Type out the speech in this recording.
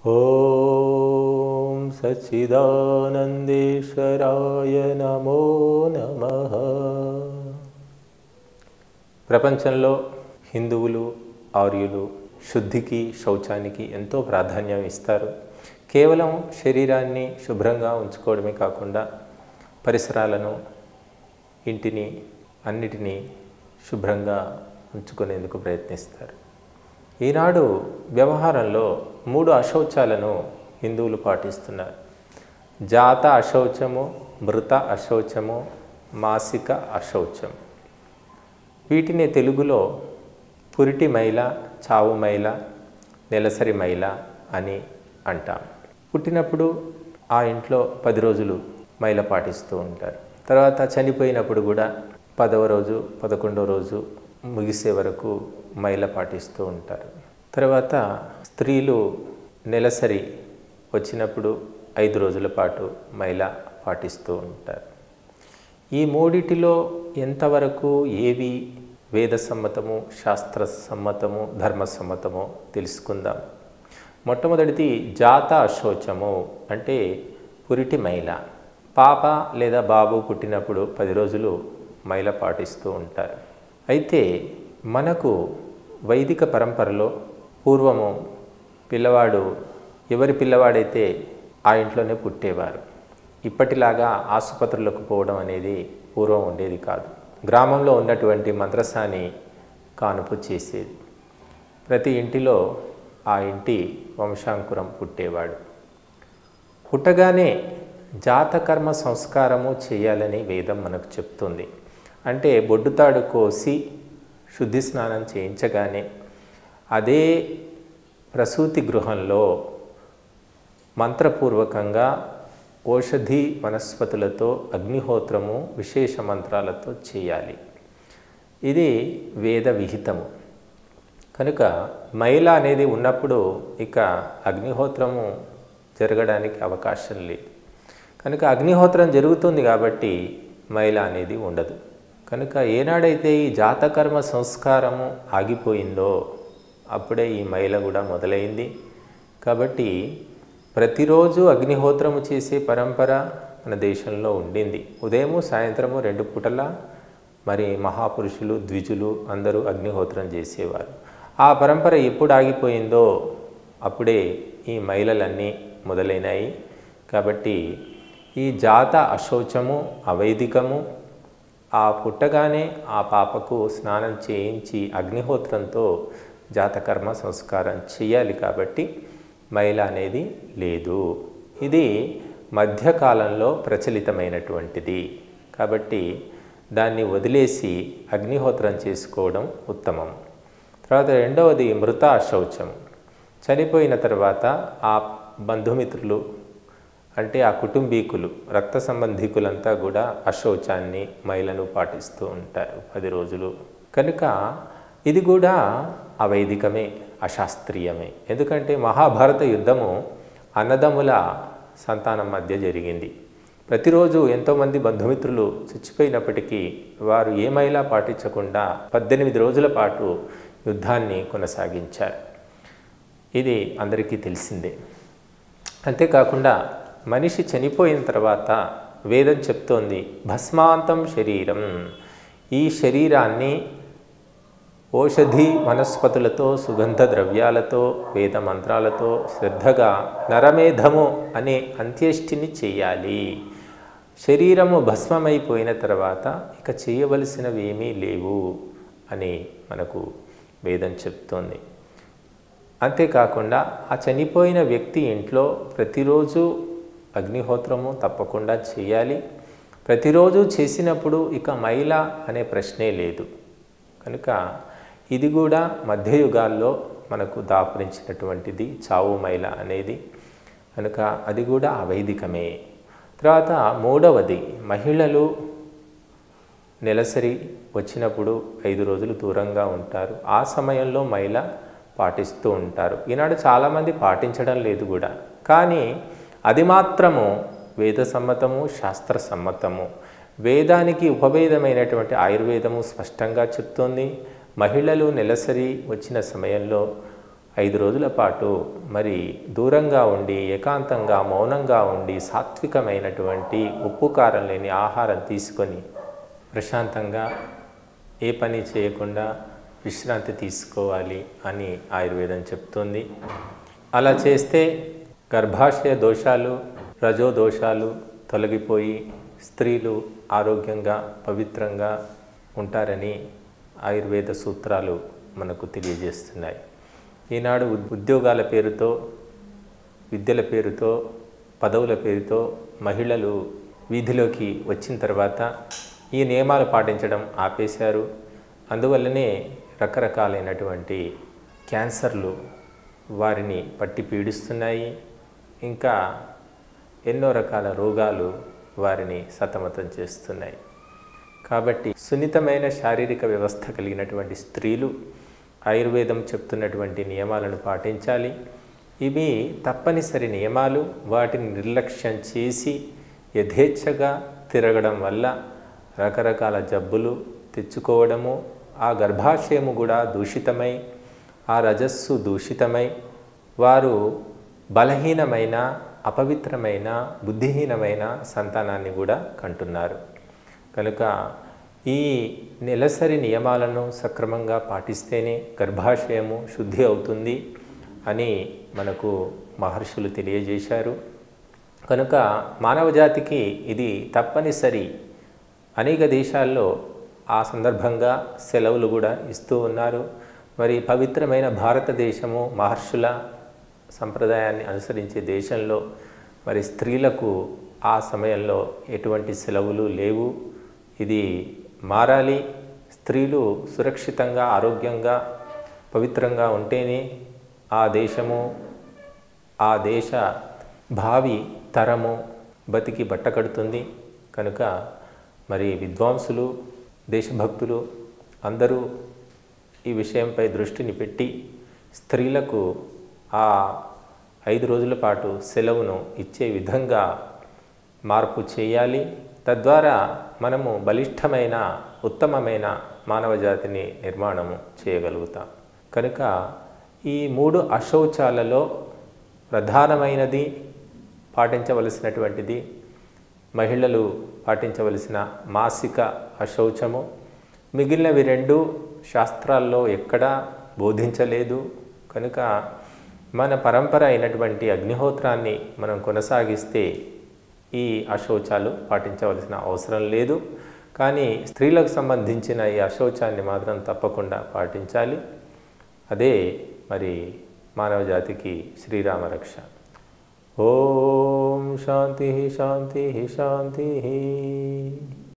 ఓం సచ్చిదానందేశ్వరాయ నమో నమ ప్రపంచంలో హిందువులు ఆర్యులు శుద్ధికి శౌచానికి ఎంతో ప్రాధాన్యం ఇస్తారు కేవలం శరీరాన్ని శుభ్రంగా ఉంచుకోవడమే కాకుండా పరిసరాలను ఇంటిని అన్నిటినీ శుభ్రంగా ఉంచుకునేందుకు ప్రయత్నిస్తారు ఈనాడు వ్యవహారంలో మూడు అశౌచాలను హిందువులు పాటిస్తున్నారు జాత అశౌచము మృత అశౌచము మాసిక అశౌచం వీటిని తెలుగులో పురిటి మైల చావు మైల నెలసరి మైల అని అంటాం పుట్టినప్పుడు ఆ ఇంట్లో పది రోజులు మైల పాటిస్తూ ఉంటారు తర్వాత చనిపోయినప్పుడు కూడా పదవ రోజు పదకొండవ రోజు ముగిసే వరకు మైల పాటిస్తూ ఉంటారు తర్వాత స్త్రీలు నెలసరి వచ్చినప్పుడు ఐదు రోజుల పాటు మైల పాటిస్తూ ఉంటారు ఈ మూడిటిలో ఎంతవరకు ఏవి వేద సమ్మతము శాస్త్ర సమ్మతము ధర్మ సమ్మతమో తెలుసుకుందాం మొట్టమొదటిది జాత అశోచము అంటే పురిటి మైల పాప లేదా బాబు పుట్టినప్పుడు పది రోజులు మైల పాటిస్తూ ఉంటారు అయితే మనకు వైదిక పరంపరలో పూర్వము పిల్లవాడు ఎవరి పిల్లవాడైతే ఆ ఇంట్లోనే పుట్టేవారు ఇప్పటిలాగా ఆసుపత్రులకు పోవడం అనేది పూర్వం ఉండేది కాదు గ్రామంలో ఉన్నటువంటి మంత్రసాని కానుపు చేసేది ప్రతి ఇంటిలో ఆ ఇంటి వంశాంకురం పుట్టేవాడు పుట్టగానే జాతకర్మ సంస్కారము చేయాలని వేదం మనకు చెప్తుంది అంటే బొడ్డుతాడు కోసి శుద్ధి స్నానం చేయించగానే అదే ప్రసూతి గృహంలో మంత్రపూర్వకంగా ఓషధి వనస్పతులతో అగ్నిహోత్రము విశేష మంత్రాలతో చేయాలి ఇది వేద విహితము కనుక మైల అనేది ఉన్నప్పుడు ఇక అగ్నిహోత్రము జరగడానికి అవకాశం లేదు కనుక అగ్నిహోత్రం జరుగుతుంది కాబట్టి మైల అనేది ఉండదు కనుక ఏనాడైతే ఈ జాతకర్మ సంస్కారము ఆగిపోయిందో అప్పుడే ఈ మైల కూడా మొదలైంది కాబట్టి ప్రతిరోజు అగ్నిహోత్రము చేసే పరంపర మన దేశంలో ఉండింది ఉదయము సాయంత్రము రెండు పూటల మరి మహాపురుషులు ద్విజులు అందరూ అగ్నిహోత్రం చేసేవారు ఆ పరంపర ఎప్పుడు ఆగిపోయిందో అప్పుడే ఈ మైలలన్నీ మొదలైనాయి కాబట్టి ఈ జాత అశౌచము అవైదికము ఆ పుట్టగానే ఆ పాపకు స్నానం చేయించి అగ్నిహోత్రంతో జాతకర్మ సంస్కారం చేయాలి కాబట్టి మైల అనేది లేదు ఇది మధ్యకాలంలో ప్రచలితమైనటువంటిది కాబట్టి దాన్ని వదిలేసి అగ్నిహోత్రం చేసుకోవడం ఉత్తమం తర్వాత రెండవది మృత శౌచం చనిపోయిన తర్వాత ఆ బంధుమిత్రులు అంటే ఆ కుటుంబీకులు రక్త సంబంధికులంతా కూడా అశౌచాన్ని మైలను పాటిస్తూ ఉంటారు పది రోజులు కనుక ఇది కూడా అవైదికమే అశాస్త్రీయమే ఎందుకంటే మహాభారత యుద్ధము అన్నదమ్ముల సంతానం మధ్య జరిగింది ప్రతిరోజు ఎంతోమంది బంధుమిత్రులు చచ్చిపోయినప్పటికీ వారు ఏమైలా పాటించకుండా పద్దెనిమిది రోజుల పాటు యుద్ధాన్ని కొనసాగించారు ఇది అందరికీ తెలిసిందే అంతేకాకుండా మనిషి చనిపోయిన తర్వాత వేదం చెప్తోంది భస్మాంతం శరీరం ఈ శరీరాన్ని ఓషధి వనస్పతులతో సుగంధ ద్రవ్యాలతో వేద మంత్రాలతో శ్రద్ధగా నరమేధము అనే అంత్యేష్టిని చేయాలి శరీరము భస్మమైపోయిన తర్వాత ఇక చేయవలసినవి ఏమీ లేవు అని మనకు వేదం చెప్తోంది అంతేకాకుండా ఆ చనిపోయిన వ్యక్తి ఇంట్లో ప్రతిరోజు అగ్నిహోత్రము తప్పకుండా చేయాలి ప్రతిరోజు చేసినప్పుడు ఇక మైల అనే ప్రశ్నే లేదు కనుక ఇది కూడా మధ్యయుగాల్లో మనకు దాపురించినటువంటిది చావు మైల అనేది కనుక అది కూడా అవైదికమే తర్వాత మూడవది మహిళలు నెలసరి వచ్చినప్పుడు ఐదు రోజులు దూరంగా ఉంటారు ఆ సమయంలో మైల పాటిస్తూ ఉంటారు ఈనాడు చాలామంది పాటించడం లేదు కూడా కానీ అది మాత్రము వేద సమ్మతము శాస్త్ర సమ్మతము వేదానికి ఉపవేదమైనటువంటి ఆయుర్వేదము స్పష్టంగా చెప్తోంది మహిళలు నెలసరి వచ్చిన సమయంలో ఐదు రోజుల పాటు మరి దూరంగా ఉండి ఏకాంతంగా మౌనంగా ఉండి సాత్వికమైనటువంటి ఉప్పు కారం లేని ఆహారం తీసుకొని ప్రశాంతంగా ఏ పని చేయకుండా విశ్రాంతి తీసుకోవాలి అని ఆయుర్వేదం చెప్తుంది అలా చేస్తే గర్భాశయ దోషాలు రజో దోషాలు తొలగిపోయి స్త్రీలు ఆరోగ్యంగా పవిత్రంగా ఉంటారని ఆయుర్వేద సూత్రాలు మనకు తెలియజేస్తున్నాయి ఈనాడు ఉద్యోగాల పేరుతో విద్యల పేరుతో పదవుల పేరుతో మహిళలు వీధిలోకి వచ్చిన తర్వాత ఈ నియమాలు పాటించడం ఆపేశారు అందువల్లనే రకరకాలైనటువంటి క్యాన్సర్లు వారిని పట్టి పీడిస్తున్నాయి ఇంకా ఎన్నో రకాల రోగాలు వారిని సతమతం చేస్తున్నాయి కాబట్టి సున్నితమైన శారీరక వ్యవస్థ కలిగినటువంటి స్త్రీలు ఆయుర్వేదం చెప్తున్నటువంటి నియమాలను పాటించాలి ఇవి తప్పనిసరి నియమాలు వాటిని నిర్లక్ష్యం చేసి యథేచ్ఛగా తిరగడం వల్ల రకరకాల జబ్బులు తెచ్చుకోవడము ఆ గర్భాశయము కూడా దూషితమై ఆ రజస్సు దూషితమై వారు బలహీనమైన అపవిత్రమైన బుద్ధిహీనమైన సంతానాన్ని కూడా కంటున్నారు కనుక ఈ నెలసరి నియమాలను సక్రమంగా పాటిస్తేనే గర్భాశయము శుద్ధి అవుతుంది అని మనకు మహర్షులు తెలియజేశారు కనుక మానవజాతికి ఇది తప్పనిసరి అనేక దేశాల్లో ఆ సందర్భంగా సెలవులు కూడా ఇస్తూ ఉన్నారు మరి పవిత్రమైన భారతదేశము మహర్షుల సంప్రదాయాన్ని అనుసరించే దేశంలో మరి స్త్రీలకు ఆ సమయంలో ఎటువంటి సెలవులు లేవు ఇది మారాలి స్త్రీలు సురక్షితంగా ఆరోగ్యంగా పవిత్రంగా ఉంటేనే ఆ దేశము ఆ దేశ భావి తరము బతికి బట్టకడుతుంది కనుక మరి విద్వాంసులు దేశభక్తులు అందరూ ఈ విషయంపై దృష్టిని పెట్టి స్త్రీలకు ఆ ఐదు రోజుల పాటు సెలవును ఇచ్చే విధంగా మార్పు చేయాలి తద్వారా మనము బలిష్టమైన ఉత్తమమైన మానవజాతిని నిర్మాణము చేయగలుగుతాం కనుక ఈ మూడు అశౌచాలలో ప్రధానమైనది పాటించవలసినటువంటిది మహిళలు పాటించవలసిన మాసిక అశౌచము మిగిలినవి రెండు శాస్త్రాల్లో ఎక్కడా బోధించలేదు కనుక మన పరంపర అయినటువంటి అగ్నిహోత్రాన్ని మనం కొనసాగిస్తే ఈ అశౌచాలు పాటించవలసిన అవసరం లేదు కానీ స్త్రీలకు సంబంధించిన ఈ అశౌచాన్ని మాత్రం తప్పకుండా పాటించాలి అదే మరి మానవ జాతికి శ్రీరామ రక్ష ఓం శాంతి శాంతి శాంతి